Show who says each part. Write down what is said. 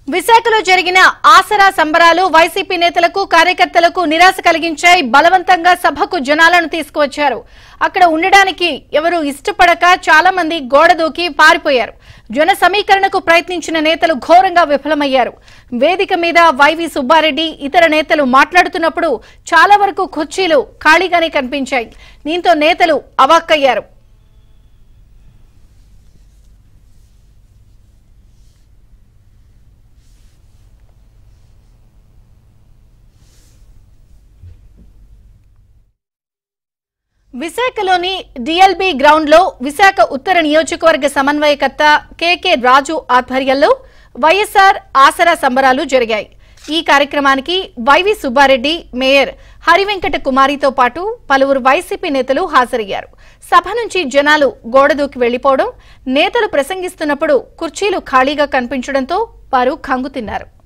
Speaker 1: విశాఖలో జరిగిన ఆసరా సంబరాలు వైసీపీ నేతలకు కార్యకర్తలకు నిరాశ కలిగించాయి బలవంతంగా సభకు జనాలను తీసుకువచ్చారు అక్కడ ఉండడానికి ఎవరు ఇష్టపడక చాలా మంది గోడ దూకి పారిపోయారు జన సమీకరణకు ప్రయత్నించిన నేతలు ఘోరంగా విఫలమయ్యారు వేదిక మీద వైవి సుబ్బారెడ్డి ఇతర నేతలు మాట్లాడుతున్నప్పుడు చాలా వరకు కుర్చీలు ఖాళీగానే కనిపించాయి దీంతో నేతలు అవాక్కయ్యారు విశాఖలోని డిఎల్బి గ్రౌండ్ లో విశాఖ ఉత్తర నియోజకవర్గ సమన్వయకర్త కెకే రాజు ఆధ్వర్యంలో వైఎస్ఆర్ ఆసరా సంబరాలు జరిగాయి ఈ కార్యక్రమానికి వైవి సుబ్బారెడ్డి మేయర్ హరివెంకట కుమారితో పాటు పలువురు వైసీపీ నేతలు హాజరయ్యారు సభ నుంచి జనాలు గోడ దూకి వెళ్లిపోవడం నేతలు ప్రసంగిస్తున్నప్పుడు కుర్చీలు ఖాళీగా కనిపించడంతో వారు కంగుతిన్నారు